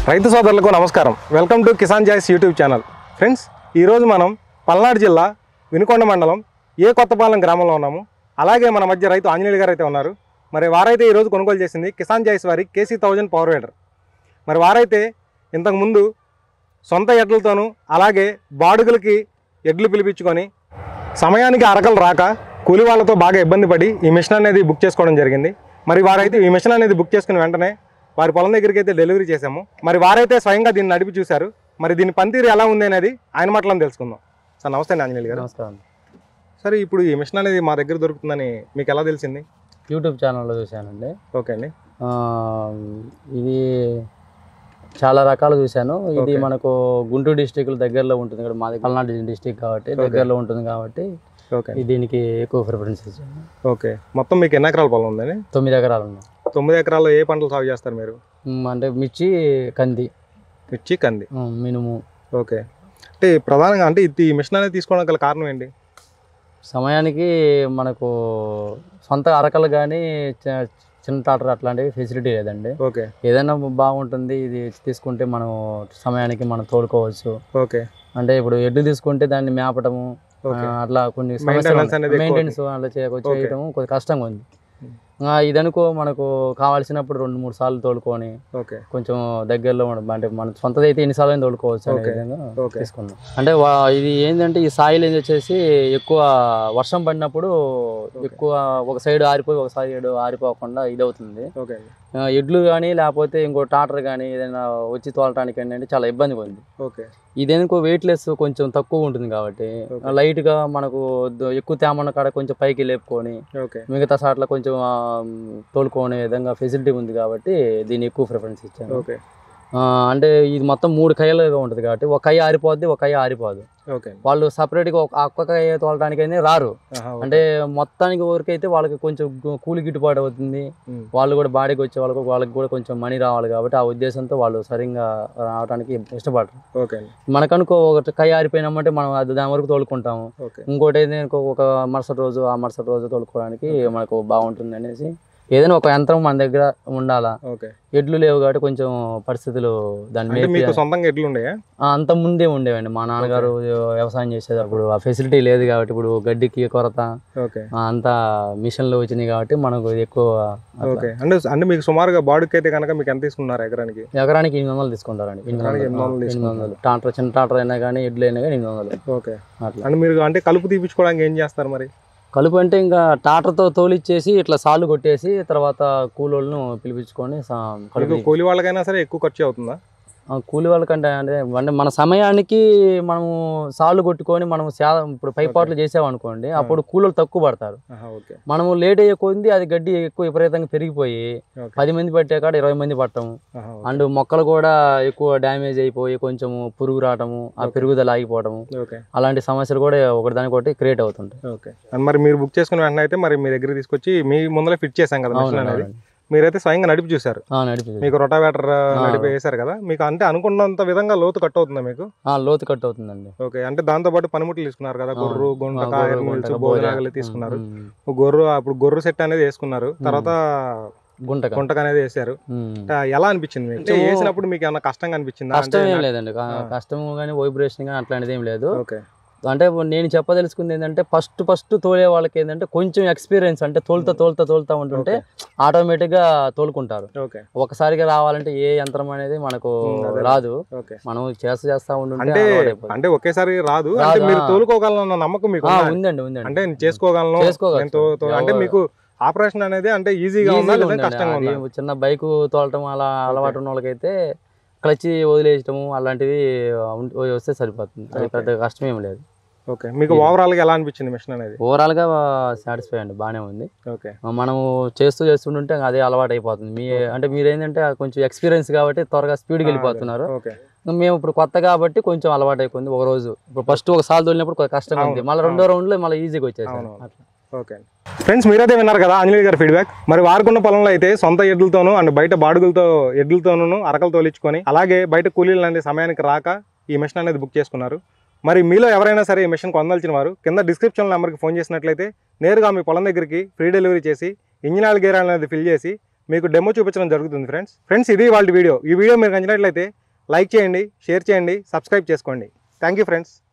రైతు సోదరులకు నమస్కారం వెల్కమ్ టు కిసాన్ జాయిస్ యూట్యూబ్ ఛానల్ ఫ్రెండ్స్ ఈరోజు మనం పల్నాడు జిల్లా వినుకొండ మండలం ఏ కొత్తపాలెం గ్రామంలో ఉన్నాము అలాగే మన మధ్య రైతు ఆంజనేయులు గారు అయితే ఉన్నారు మరి వారైతే ఈరోజు కొనుగోలు చేసింది కిసాన్ జాయిస్ వారి కేసీ థౌజండ్ పవర్ వేడర్ మరి వారైతే ఇంతకుముందు సొంత ఎడ్లతోనూ అలాగే బాడుగులకి ఎడ్లు పిలిపించుకొని సమయానికి అరకలు రాక కూలి వాళ్ళతో బాగా ఇబ్బంది పడి ఈ మిషన్ అనేది బుక్ చేసుకోవడం జరిగింది మరి వారైతే ఈ మిషన్ అనేది బుక్ చేసుకుని వెంటనే వారి పొలం దగ్గరికి అయితే డెలివరీ చేశాము మరి వారైతే స్వయంగా దీన్ని నడిపి చూశారు మరి దీని పనితీరు ఎలా ఉంది అనేది ఆయన మాటలను తెలుసుకుందాం సార్ నమస్తే అండి ఆంజనేయులు గారు నమస్కారం సరే ఇప్పుడు ఈ మిషన్ అనేది మా దగ్గర దొరుకుతుందని మీకు ఎలా తెలిసింది యూట్యూబ్ ఛానల్లో చూశానండి ఓకే అండి ఆ, ఇది చాలా రకాలు చూశాను ఇది Okay. మనకు గుంటూరు డిస్టిక్ దగ్గరలో ఉంటుంది ఇక్కడ మాది పల్నాడు డిస్టిక్ కాబట్టి దగ్గరలో ఉంటుంది కాబట్టి ఓకే ఈ దీనికి ఎక్కువ ప్రిఫరెన్స్ ఇచ్చాను ఓకే మొత్తం మీకు ఎన్ని ఎకరాల పొలం ఉందండి తొమ్మిది ఎకరాలు ఉన్నాయి తొమ్మిది ఎకరాల్లో ఏ పంటలు సాగు చేస్తారు మీరు మ్, అంటే మిర్చి కంది మిర్చి కంది మ్, మినుము ఓకే అంటే ప్రధానంగా అంటే ఇది ఈ మిషన్ అనేది తీసుకోవడానికి గల కారణం ఏంటి సమయానికి మనకు సొంత అరకలు కానీ చిన్న టాటర్ అట్లాంటివి ఫెసిలిటీ లేదండి ఓకే ఏదైనా బాగుంటుంది ఇది తీసుకుంటే మనం సమయానికి మనం తోలుకోవచ్చు ఓకే అంటే ఇప్పుడు ఎడ్లు తీసుకుంటే దాన్ని మేపటము ఓకే ఆ, అట్లా కొన్ని Maintenance అనేది ఎక్కువ మెయింటెనెన్స్ అట్లా చేయ- చేయటం కొంచెం కష్టంగా ఉంది ఆ, ఇదనుకో మనకు కావాల్సినప్పుడు రెండు మూడు సార్లు తోలుకొని ఓకే కొంచెం దగ్గరలో ఉండడం అంటే మన సొంతది అయితే ఎన్నిసార్లు అయినా తోలుకోవచ్చు అనే Okay. విధంగా ఓకే తీసుకున్నాం అంటే వా- ఇది ఏంటంటే ఈ సాయిల్ ఏం వచ్చేసి ఎక్కువ వర్షం పడినప్పుడు ఎక్కువ ఒక సైడ్ ఆరిపోయి ఒక సైడ్ ఆరిపోకుండా ఇదవుతుంది ఓకే అండి ఆ, ఎడ్లు కానీ లేకపోతే ఇంకో టాటర్ కానీ ఏదైనా వచ్చి తోలటానికి ఏంటంటే చాలా ఇబ్బందిగా ఉంది ఓకే ఇదేందుకో వెయిట్లెస్ కొంచెం తక్కువ ఉంటుంది కాబట్టి Okay. లైట్ గా మనకు ద- ఎక్కువ తేమన్న కాడ కొంచెం పైకి లేపుకొని ఓకే మిగతా సాట్ల కొంచెం ఆ, తోలుకునే విధంగా ఫెసిలిటీ ఉంది కాబట్టి దీన్ని ఎక్కువ ప్రిఫరెన్స్ ఇచ్చాను ఓకే ఆ, అంటే ఇది మొత్తం మూడు కయ్యలుగా ఉంటుంది కాబట్టి ఒక కయ్య ఆరిపోద్ది ఒక కయ్య ఆరిపోదు ఓకే వాళ్ళు సపరేట్గా ఒక ఒక్క కయ్య తోలటానికైనా రారు ఆహా, ఓకే. అంటే మొత్తానికి ఊరికైతే వాళ్ళకి కొంచెం గు- కూలి గిట్టుబాటు అవుతుంది ఉమ్, వాళ్ళు కూడా బాడీకి వచ్చే వాళ్ళకు వాళ్ళకి కూడా కొంచెం మనీ రావాలి కాబట్టి ఆ ఉద్దేశంతో వాళ్ళు సరిగ్గా రావడానికి ఇష్టపడరు ఓకే అండి మనకనుకో ఒకటి కై ఆరిపోయినామంటే మనం అది దాని వరకు తోలుకుంటాము ఓకే ఇంకోటి అయితే ఇంకో ఒక మరుసటి రోజు ఆ మరుసటి రోజు తోలుకోవడానికి మనకు బాగుంటుంది అనేసి ఏదైనా ఒక యంత్రం మన దగ్గర ఉండాలా ఓకే ఎడ్లు లేవు కాబట్టి కొంచెం పరిస్థితులు దాన్ని అంటే మేపి మీకు సొంతంగా ఎడ్లు ఉన్నాయా ఆ, అంత ముందే ఉండేవండి మా నాన్నగారు వ్యవసాయం చేసేటప్పుడు ఆ ఫెసిలిటీ లేదు కాబట్టి ఇప్పుడు గడ్డికి కొరత ఓకే ఆ, అంతా మిషన్లు వచ్చినాయి కాబట్టి మనకు ఎక్కువ అట్లా. ఓకే అంటే అంటే మీకు సుమారుగా బాడుకి అయితే కనుక మీకు ఎంత తీసుకున్నారు ఎకరానికి ఎకరానికి ఎనిమిది వందలు తీసుకుంటారండి ఎనిమిది ఎకరానికి వందలు ఎనిమిది వందలు ఆ, ఎనిమిది వందలు టాటర్ చిన్న టాటర్ అయినా కానీ ఎడ్లు అయినా కానీ ఎనిమిది వందలు ఓకే అట్లా అంటే మీరు అంటే కలుపు తీపించుకోవడానికి ఏం చేస్తారు మరి కలుపు అంటే ఇంకా టాటర్తో తోలిచ్చేసి ఇట్లా సాలు కొట్టేసి తర్వాత కూలోళ్ళను పిలిపించుకొని సా- కలుపు మీకు కూలి వాళ్ళకైనా సరే ఎక్కువ ఖర్చు అవుతుందా ఆ, కూలి వాళ్ళకంటే అంటే అంటే మన సమయానికి మనము సాలు కొట్టుకొని మనం సా ఇప్పుడు పైపాట్లు చేసామనుకోండి అప్పుడు కూలీలు తక్కువ పడతారు ఆహా, ఓకే మనము లేట్ అయ్యే కొద్ది అది గడ్డి ఎక్కువ విపరీతంగా పెరిగిపోయి ఓకే పది మంది పట్టే కాడ ఇరవై మంది పట్టము ఆహా, ఓకే. అండ్ మొక్కలు కూడా ఎక్కువ డ్యామేజ్ అయిపోయి కొంచెము పురుగు రావటము ఆ పెరుగుదల ఆగిపోవటము ఓకే అలాంటి సమస్యలు కూడా ఒకటిదానికొకటి క్రియేట్ అవుతుంటాయి ఓకే అండ్ మరి మీరు బుక్ చేసుకున్న వెంటనే అయితే మరి మీ దగ్గర తీసుకొచ్చి మీ ముందర ఫిట్ చేశాం కదా మిషన్ అవునండి, అనేది అవునండి. మీరైతే స్వయంగా నడిపి చూసారు ఆ, నడిపి మీకు రొటావేటర్ నడిపి వేశారు కదా మీకు అంటే అనుకున్నంత విధంగా లోతు కట్ అవుతుందా మీకు ఆ, లోతు కట్ అవుతుందండి ఓకే అంటే దాంతో పాటు పనిముట్లు తీసుకున్నారు కదా గొర్రు ఆ, గుంటక గొర్రు, ఎర్మిల్స్ గుంటక, భోజనాగలు బోయ. తీసుకున్నారు ఉమ్, ఉమ్. గొర్రు అప్పుడు గొర్రు సెట్ అనేది వేసుకున్నారు తర్వాత గుంటక గుంటక అనేది వేసారు ఉమ్. అంటే ఎలా అనిపించింది మీకు అంటే కొంచెం- వేసినప్పుడు మీకు ఏమైనా కష్టంగా అనిపించిందా కష్టం అంటే ఏం లేదండి క- ఆ. కష్టం కానీ వైబ్రేషన్ కానీ అట్లాంటిది ఏం లేదు ఓకే అంటే నేను చెప్పదలుచుకుంది ఏంటంటే ఫస్ట్ ఫస్ట్ తోలే వాళ్ళకి ఏంటంటే కొంచెం ఎక్స్పీరియన్స్ అంటే తోలుతా తోలుతా తోలుతా ఉంటుంటే ఆటోమేటిక్ గా తోలుకుంటారు ఓకే ఒకసారిగా రావాలంటే ఏ యంత్రం అనేది మనకు ఉమ్, అదే. రాదు ఓకే మనం చేస్తా చేస్తా ఉంటుంటే అంటే అలవాటైపోతుంది. అంటే ఒకేసారి రాదు రాదు, అంటే మీరు ఆ. తోలుకోగలన్న నమ్మకం మీకు ఆ, ఉందా? ఉందండి ఉందండి అంటే నేను చేసుకోగలను చేసుకోగలను. నేను తో- తో- అంటే ఎవరు- మీకు ఆపరేషన్ అనేది అంటే ఈజీగా ఉందా ఈజీగా లేదా ఉందండి. కష్టంగా అది ఉందా చిన్న బైక్ తోలటం అలా అలవాటు ఉన్న వాళ్ళకైతే క్లచ్ వదిలేయటము అలాంటివి ఉం- వస్తే సరిపోతుంది అది Okay. పెద్ద కష్టం ఏం లేదు ఓకే మీకు ఓవరాల్ గా ఎలా అనిపించింది మిషన్ అనేది ఓవరాల్ గా సాటిస్ఫై అండి బాగానే ఉంది ఓకే మనము చేస్తూ చేస్తుంటే అదే అలవాటు అయిపోతుంది మీ అంటే మీరు ఏంటంటే కొంచెం ఎక్స్పీరియన్స్ కాబట్టి త్వరగా స్పీడ్కి వెళ్ళిపోతున్నారు ఓకే మేము ఇప్పుడు కొత్త కాబట్టి కొంచెం అలవాటు అయిపోయింది ఒక రోజు ఇప్పుడు ఫస్ట్ ఒక సార్లు తోలినప్పుడు కొంచెం కష్టంగా ఉంది అవును, మళ్ళీ రెండో రౌండ్ లో మళ్ళీ ఈజీగా వచ్చేసాను అవును. అట్లా ఓకే ఫ్రెండ్స్ మీరైతే విన్నారు కదా ఆంజనేయ గారి ఫీడ్బ్యాక్ మరి వారుకున్న పొలంలో అయితే సొంత ఎడ్లతోనూ అండ్ బయట బాడుగులతో ఎడ్లతోనూ అరకలు తోలించుకొని అలాగే బయట కూలీలు అనేది సమయానికి రాక ఈ మిషన్ అనేది బుక్ చేసుకున్నారు మరి మీలో ఎవరైనా సరే ఈ మిషన్ పొందాల్సిన వారు కింద డిస్క్రిప్షన్ నెంబర్కి ఫోన్ చేసినట్లయితే నేరుగా మీ పొలం దగ్గరికి ఫ్రీ డెలివరీ చేసి ఇంజిన్ ఆయిల్ గేర్ అనేది ఫిల్ చేసి మీకు డెమో చూపించడం జరుగుతుంది ఫ్రెండ్స్ ఫ్రెండ్స్ ఇది వాళ్ళ వీడియో ఈ వీడియో మీకు నచ్చినట్లయితే లైక్ చేయండి షేర్ చేయండి సబ్స్క్రైబ్ చేసుకోండి థ్యాంక్ యూ ఫ్రెండ్స్